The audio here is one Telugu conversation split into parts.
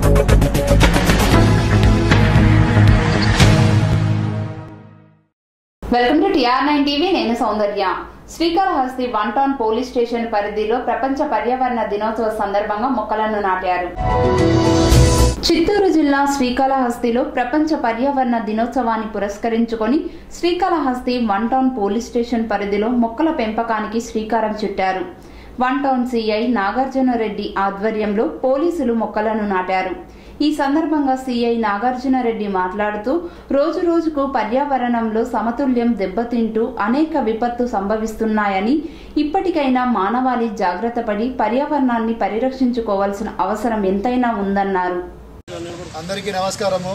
Welcome to TR nine TV నేను Soundarya Srikalahasti one town police station పరిధిలో ప్రపంచ పర్యావరణ దినోత్సవ సందర్భంగా మొక్కలను నాటారు చిత్తూరు జిల్లా శ్రీకాళహస్తిలో ప్రపంచ పర్యావరణ దినోత్సవాన్ని పురస్కరించుకొని Srikalahasti one town police station పరిధిలో మొక్కల పెంపకానికి శ్రీకారం చుట్టారు వన్ టౌన్ సిఐ నాగార్జునరెడ్డి ఆధ్వర్యంలో పోలీసులు మొక్కలను నాటారు ఈ సందర్భంగా సీఐ నాగార్జునరెడ్డి మాట్లాడుతూ రోజు రోజుకు పర్యావరణంలో సమతుల్యం దెబ్బతింటూ అనేక విపత్తు సంభవిస్తున్నాయని ఇప్పటికైనా మానవాళి జాగ్రత్త పడి పర్యావరణాన్ని పరిరక్షించుకోవాల్సిన అవసరం ఎంతైనా ఉందన్నారు అందరికీ నమస్కారము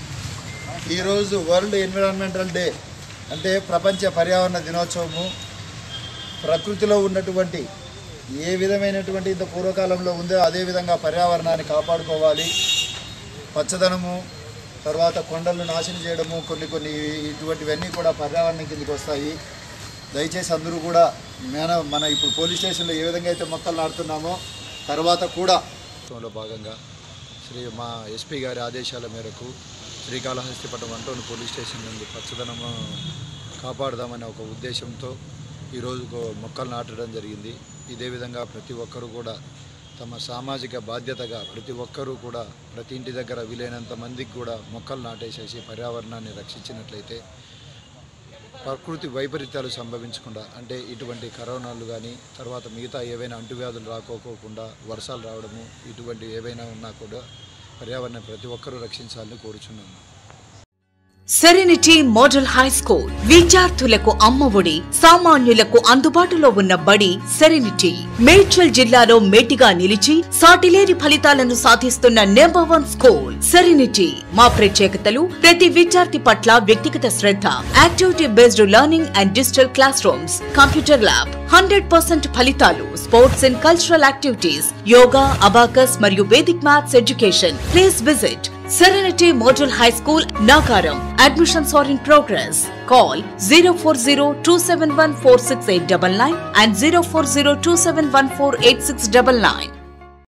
ఈరోజు వరల్డ్ ఎన్విరాన్మెంటల్ డే అంటే ప్రపంచ పర్యావరణ దినోత్సవము ప్రకృతిలో ఉన్నటువంటి ఏ విధమైనటువంటి ఇంత పూర్వకాలంలో ఉందో అదే విధంగా పర్యావరణాన్ని కాపాడుకోవాలి పచ్చదనము తర్వాత కొండలను నాశనం చేయడము కొన్ని కొన్ని ఇటువంటివన్నీ కూడా పర్యావరణం కిందకి వస్తాయి దయచేసి అందరూ కూడా మన మన ఇప్పుడు పోలీస్ స్టేషన్లో ఏ విధంగా అయితే మొక్కలు నాటుతున్నామో తర్వాత కూడా లో భాగంగా శ్రీ మా ఎస్పీ గారి ఆదేశాల మేరకు శ్రీకాళహస్తిపట్నం వంటోని పోలీస్ స్టేషన్ నుండి పచ్చదనము కాపాడదామనే ఒక ఉద్దేశంతో ఈరోజు గో- మొక్కలు నాటడం జరిగింది ఇదే విధంగా ప్రతి ఒక్కరూ కూడా తమ సామాజిక బాధ్యతగా ప్రతి ఒక్కరూ కూడా ప్రతి ఇంటి దగ్గర వీలైనంత మందికి కూడా మొక్కలు నాటేసేసి పర్యావరణాన్ని రక్షించినట్లయితే ప్రకృతి వైపరీత్యాలు సంభవించకుండా అంటే ఇటువంటి కరోనాలు కానీ తర్వాత మిగతా ఏవైనా అంటువ్యాధులు రాకోకోకుండా వర్షాలు రావడము ఇటువంటి ఏవైనా ఉన్నా కూడా పర్యావరణం ప్రతి ఒక్కరూ రక్షించాలని కోరుచున్నాము సెరెనిటీ మోడల్ హై స్కూల్ విద్యార్థులకు అమ్మఒడి సామాన్యులకు అందుబాటులో ఉన్న బడి సెరెనిటీ మేడ్చల్ జిల్లాలో మేటిగా నిలిచి సాటిలేని ఫలితాలను సాధిస్తున్న నెంబర్ వన్ స్కూల్ సెరెనిటీ మా ప్రత్యేకతలు ప్రతి విద్యార్థి పట్ల వ్యక్తిగత శ్రద్ధ activity based learning and digital classrooms computer lab hundred percent ఫలితాలు sports and cultural activities yoga abacus మరియు Vedic maths education please visit Serenity Model High School, Nagaram. Admissions are in progress. Call 040 and 040